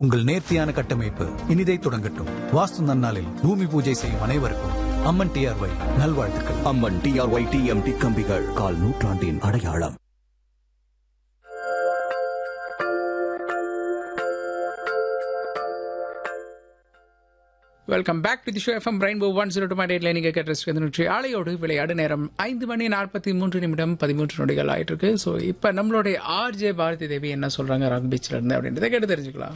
உங்கள் நேர்த்தியான கட்டமைப்பு இனிதை தொடங்கட்டும் வாஸ்து நன்னாளில் பூமி பூஜை செய்யும் அனைவருக்கும் அம்மன் டிஆர்ஒய் நல்வாழ்த்துக்கள் அம்மன் டிஆர்ஒய் டிஎம்டி கம்பிகள் கால் நூற்றாண்டின் அடையாளம் welcome back to the show FM Rainbow one zero two point எயிட்ல நீங்கள் கேட்ட நிகழ்ச்சி ஆலையோடு விளையாடு நேரம் ஐந்து மணி நாற்பத்தி மூன்று நிமிடம் பதிமூன்று நொடிகள் ஆயிட்டு இருக்கு ஸோ இப்போ நம்மளுடைய ஆர்ஜே பாரதி தேவி என்ன சொல்றாங்க ராக் பீச்ல இருந்து அப்படின்றத கேட்டு தெரிஞ்சுக்கலாம்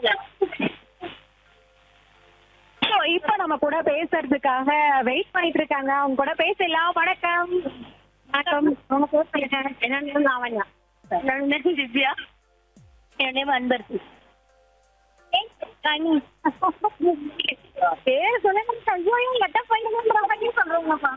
So, இப்ப நம்ம கூட பேசுறதுக்காக வெயிட் பண்ணிட்டு இருக்காங்க அவங்க கூட பேசலாம் வணக்கம் வணக்கம் உங்க பேர் சொல்லுங்க என்னன்னு லாவண்யா என்னோட நேம் திவ்யா என்னோட நேம் அன்பரசி பேர் சொல்லுங்க ஐயோ இவங்க கட்ட பையன் சொல்றவங்கப்பா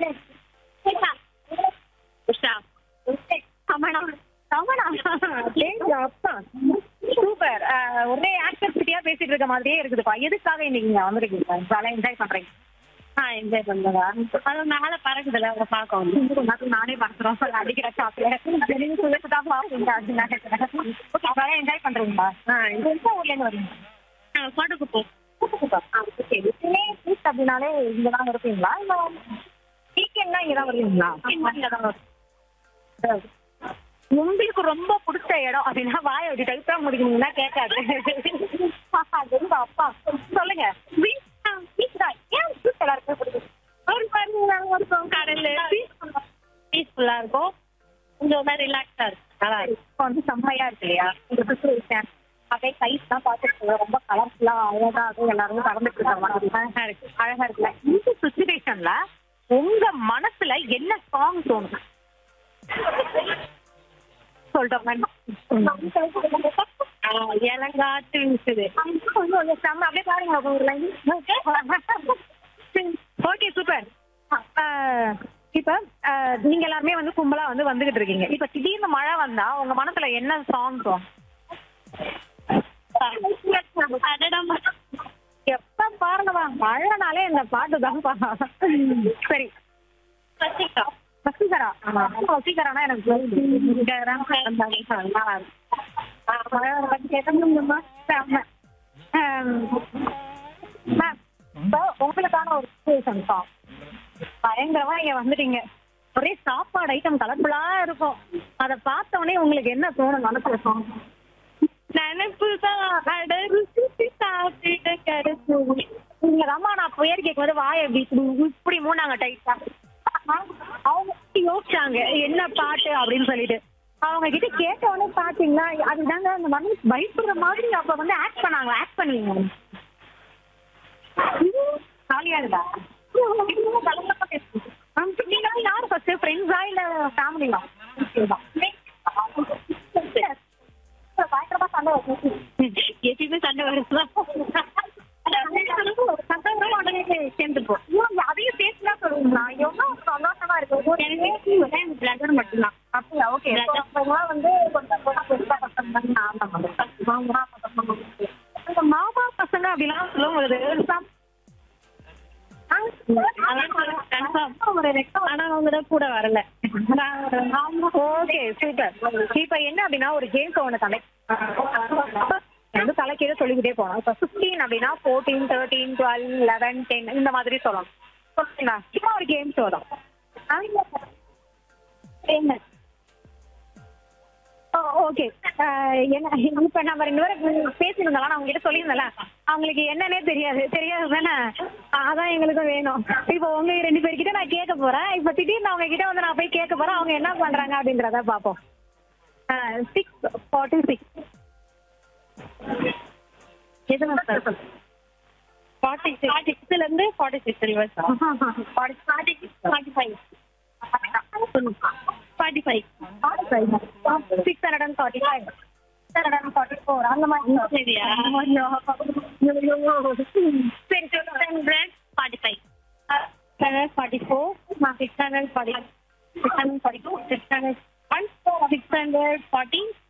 உஷா சமணா சமணா அப்பா சூப்பர் ஒரே ஆக்டர் சிட்டியா பேசிட்டு இருக்க மாதிரியே இருக்குதுப்பா எதுக்காக இன்னைக்கு இங்க வந்திருக்கீங்க ஜாலியா என்ஜாய் பண்றீங்க ஆ என்ஜாய் பண்றதா அது மேல பறக்குதுல அவங்க பார்க்க வந்து நானே பறக்குறோம் அடிக்கிற ஷாப்ல நீங்க சொல்லிட்டு தான் பாப்பீங்க அதனால என்ஜாய் பண்றீங்களா ஆ இது எந்த ஊர்ல இருந்து வரீங்க கோட்டக்குப்பம் அப்படின்னாலே இங்கதான் இருப்பீங்களா இல்ல வீக்கெண்ட்னா இங்கதான் வருவீங்களா இங்கதான் வருவீங்க. உங்களுக்கு ரொம்ப பிடிச்ச இடம் அப்படின்னா வாய அப்படி டைட்டா முடிக்கணும்னா கேட்காது அது உங்க அப்பா சொல்லுங்க Beach தான், beach தான். ஏன் beach எல்லாருக்கும் பிடிக்கும்? ஒரு பாருங்க, நல்லா இருக்கும் கடல்ல பீஸ்ஃபுல்லா இருக்கும் கொஞ்சம் ஒரு மாதிரி ரிலாக்ஸா இருக்கும் நல்லா இருக்கும் இப்போ வந்து செம்மையா இருக்கு இல்லையா இந்த சுச்சுவேஷன் அப்படியே கைஸ் தான் பார்த்துட்டு ரொம்ப கலர்ஃபுல்லா அழகா அது எல்லாரும் பறந்துட்டு இருக்க மாதிரி அழகா இருக்கு அழகா இருக்குல்ல இந்த சுச்சுவேஷன்ல உங்க மனசுல என்ன சாங் தோணும் இளங்காத்து வீசுது அப்படியே பாருங்க ஒரு லைன் ஓகே சூப்பர் இப்ப அஹ், நீங்க எல்லாருமே வந்து கும்பலா வந்து வந்துகிட்டு இருக்கீங்க இப்ப திடீர்னு மழை வந்தா உங்க மனசுல என்ன சாங் தோணும் எப்ப பாருங்கப்பா மழைனாலே இந்த பாட்டு தான்ப்பா சரி வசீகரா ஆமா வசீகரானா எனக்கு வசீகரா நல்லா இருக்கும். ஆ, மழை பத்தி கேட்கணுமா செம்ம. ஆம், மேம், இப்போ உங்களுக்கான ஒரு சுச்சுவேஷன் தான் பயங்கரமா நீங்க வந்துட்டீங்க ஒரே சாப்பாடு ஐட்டம் கலர்ஃபுல்லா இருக்கும் அத பார்த்த உடனே உங்களுக்கு என்ன தோணும் மனசுல சாங் நினைப்பு தான் அட ருசி சாப்பிட கிடைக்கும் நீங்க அம்மா நான் பேர் கேட்கும்போது வாய இப்படி இப்படி இப்படி மூணாங்க டைட்டா அவங்க யோசிச்சாங்க என்ன பாட்டு அப்படின்னு சொல்லிட்டு அவங்க கிட்ட கேட்ட உடனே பாத்தீங்கன்னா அதுதாங்க அந்த மனசு பயப்படுற மாதிரி அப்ப வந்து ஆக்ட் பண்ணாங்க ஆக்ட் பண்ணீங்க ஜாலியா இருந்தா நீங்க யாரு ஃபர்ஸ்ட் ஃப்ரெண்ட்ஸா இல்ல ஃபேமிலியா பயங்கரமா சண்டை வரும் எப்பயுமே சண்டை வருதுதான் சந்தோஷமா உடனே சேர்ந்துப்போம் அதையும் சேர்த்துதான் சொல்லுங்களா எவ்வளவு சந்தோஷமா இருக்கு எனக்கு பிளடர் மட்டும்தான் அப்படியா ஓகே வந்து கொஞ்சம் பெருசா கஷ்டம் அந்த மாமா பசங்க அப்படிலாம் சொல்லும்போது கூட வரல ஓகே சூப்பர் இப்ப என்ன அப்படின்னா ஒரு கேம் ஒண்ணு கலெக்ட் வந்து தலைக்கீழ சொல்லிக்கிட்டே போனோம் இப்ப பிப்டீன் அப்படின்னா fourteen thirteen twelve eleven ten இந்த மாதிரி சொல்லணும் சொல்லுங்களா சும்மா ஒரு கேம் சொல்லலாம் என்ன ஓகே என்ன இப்ப நம்ம ரெண்டு பேரும் பேசியிருந்தோம் நான் உங்ககிட்ட சொல்லியிருந்தேன்ல அவங்களுக்கு என்னன்னே தெரியாது தெரியாது தானே அதான் எங்களுக்கு வேணும் இப்போ உங்க ரெண்டு பேர்கிட்ட நான் கேட்க போறேன் இப்ப திடீர்னு அவங்க கிட்ட வந்து நான் போய் கேட்க போறேன் அவங்க என்ன பண்றாங்க அப்படின்றத பாப்போம் சிக்ஸ் ஃபார்ட்டி சிக்ஸ் ஃபார்ட்டி சிக்ஸ்ல இருந்து forty six reverse forty six forty five forty five six hundred and forty five six hundred and forty four அந்த மாதிரி சரியா சரி six hundred forty five six hundred forty four six hundred forty six hundred forty two six hundred one six hundred forty